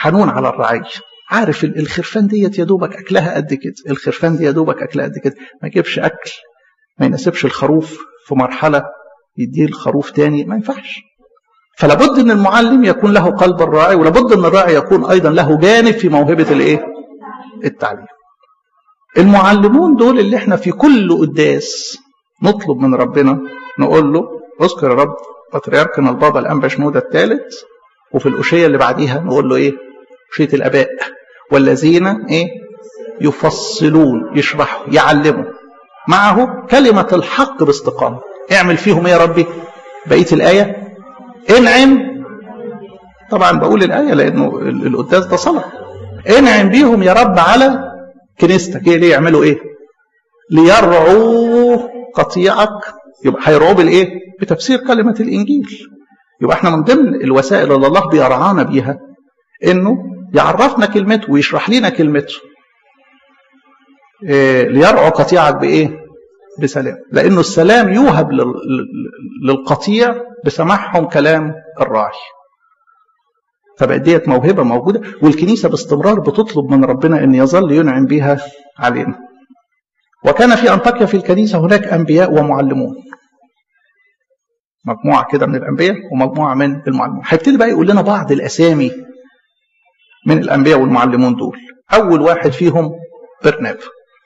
حنون على الرعية عارف الخرفان ديت يا دوبك اكلها قد كده الخرفان دي يا دوبك اكلها قد كده ما يجيبش اكل ما يناسبش الخروف في مرحله يديه الخروف تاني ما ينفعش فلابد ان المعلم يكون له قلب الراعي ولابد ان الراعي يكون ايضا له جانب في موهبه الايه التعليم المعلمون دول اللي احنا في كل قداس نطلب من ربنا نقول له اذكر يا رب بطريركنا البابا الانبا شنوده الثالث وفي الاشيه اللي بعديها نقول له ايه اشيه الاباء والذين ايه يفصلون يشرحوا يعلموا معه كلمه الحق باستقامه اعمل فيهم ايه يا ربي بقيه الايه انعم طبعا بقول الايه لانه القداس ده صلاه انعم بيهم يا رب على كنيستك ايه ليه يعملوا ايه ليرعوا قطيعك يبقى هيرعوا بالايه بتفسير كلمه الانجيل يبقى احنا من ضمن الوسائل اللي الله بيرعانا بيها انه يعرفنا كلمته ويشرح لنا كلمته إيه ليرعوا قطيعك بايه بسلام لانه السلام يوهب للقطيع بسماعهم كلام الراعي فبقت ديت موهبه موجوده والكنيسه باستمرار بتطلب من ربنا ان يظل ينعم بها علينا. وكان في انطاكيا في الكنيسه هناك انبياء ومعلمون. مجموعه كده من الانبياء ومجموعه من المعلمون. هيبتدي بقى يقول لنا بعض الاسامي من الانبياء والمعلمون دول. اول واحد فيهم برناب.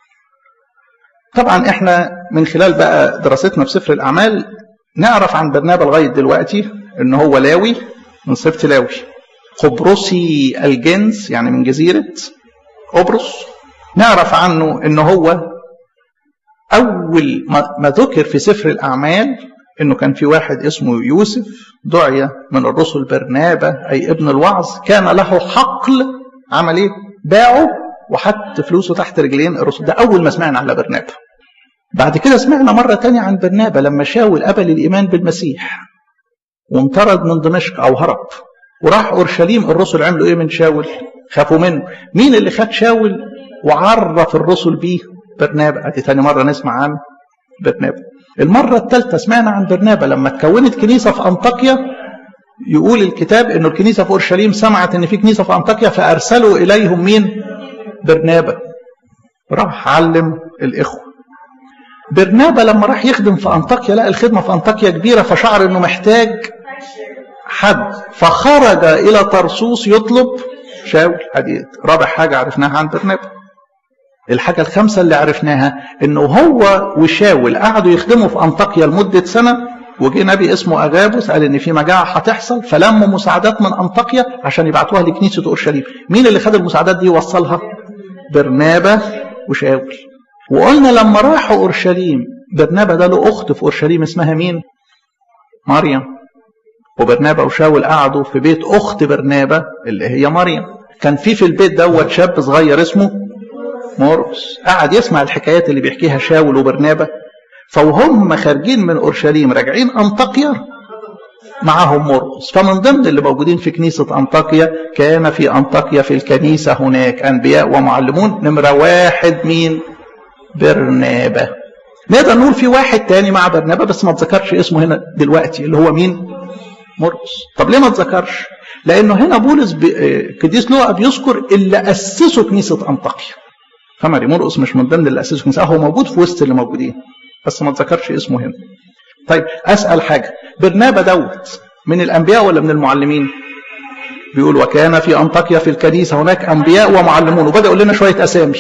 طبعا احنا من خلال بقى دراستنا في سفر الاعمال نعرف عن برنابا لغايه دلوقتي ان هو لاوي من سبط لاوي قبرصي الجنس يعني من جزيرة قبرص نعرف عنه ان هو اول ما ذكر في سفر الاعمال انه كان في واحد اسمه يوسف دعي من الرسل برنابة اي ابن الوعظ كان له حقل عمل ايه باعه وحط فلوسه تحت رجلين الرسل ده اول ما سمعنا على برنابة بعد كده سمعنا مرة تانية عن برنابة لما شاول قبل الإيمان بالمسيح وانطرد من دمشق أو هرب وراح اورشليم الرسل عملوا ايه من شاول خافوا منه مين اللي خد شاول وعرف الرسل بيه برنابا ادي تاني مره نسمع عن برنابا المره الثالثه سمعنا عن برنابا لما اتكونت كنيسه في انطاكيا يقول الكتاب انه الكنيسه في اورشليم سمعت ان في كنيسه في انطاكيا فارسلوا اليهم مين برنابا راح علم الاخوه برنابا لما راح يخدم في انطاكيا لقى الخدمه في انطاكيا كبيره فشعر انه محتاج حد فخرج الى طرسوس يطلب شاول هذه رابع حاجه عرفناها عن برنابا الحاجه الخامسه اللي عرفناها انه هو وشاول قعدوا يخدموا في انطاكيا لمده سنه وجه نبي اسمه اغابوس قال ان في مجاعه هتحصل فلموا مساعدات من انطاكيا عشان يبعتوها لكنيسه اورشليم مين اللي خد المساعدات دي ووصلها برنابا وشاول وقلنا لما راحوا اورشليم برنابا ده له اخت في اورشليم اسمها مين مريم وبرنابا وشاول قعدوا في بيت اخت برنابا اللي هي مريم كان في في البيت دوت شاب صغير اسمه مرقس قعد يسمع الحكايات اللي بيحكيها شاول وبرنابا فوهم خارجين من اورشليم راجعين انطاكيا معهم مرقس فمن ضمن اللي موجودين في كنيسة أنطاكيا كان في أنطاكيا في الكنيسة هناك أنبياء ومعلمون نمرة واحد مين برنابا نقدر نقول في واحد تاني مع برنابا بس ما تذكرش اسمه هنا دلوقتي اللي هو مين مرقس طب ليه ما تذكرش لانه هنا بولس قديس لوقا بيذكر اللي اسسوا كنيسه انطاكيا فماري مرقس مش من ضمن اللي اسسوا كنيسه هو موجود في وسط اللي موجودين بس ما تذكرش اسمه هنا طيب اسال حاجه برنابا دوت من الانبياء ولا من المعلمين بيقول وكان في انطاكيا في الكنيسه هناك انبياء ومعلمون وبدا يقول لنا شويه اسامي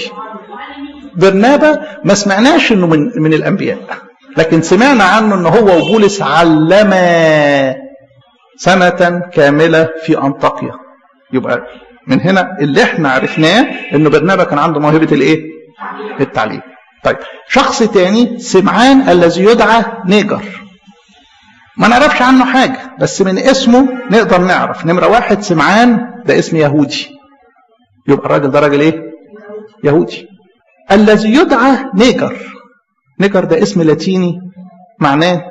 برنابا ما سمعناش انه من من الانبياء لكن سمعنا عنه ان هو وبولس علما سنة كاملة في أنطاكيا يبقى من هنا اللي احنا عرفناه انه برنابا كان عنده موهبة الايه التعليم طيب شخص تاني سمعان الذي يدعى نيجر ما نعرفش عنه حاجة بس من اسمه نقدر نعرف نمرة واحد سمعان ده اسم يهودي يبقى الراجل ده راجل ايه يهودي الذي يدعى نيجر نيجر ده اسم لاتيني معناه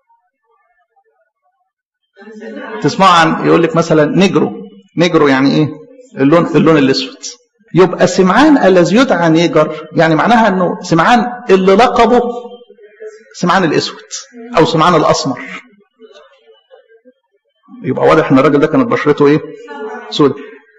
تسمع عن يقول لك مثلا نجرو نجرو يعني ايه اللون اللون الاسود يبقى سمعان الذي يدعى نيجر يعني معناها انه سمعان اللي لقبه سمعان الاسود او سمعان الاسمر يبقى واضح ان الراجل ده كانت بشرته ايه سود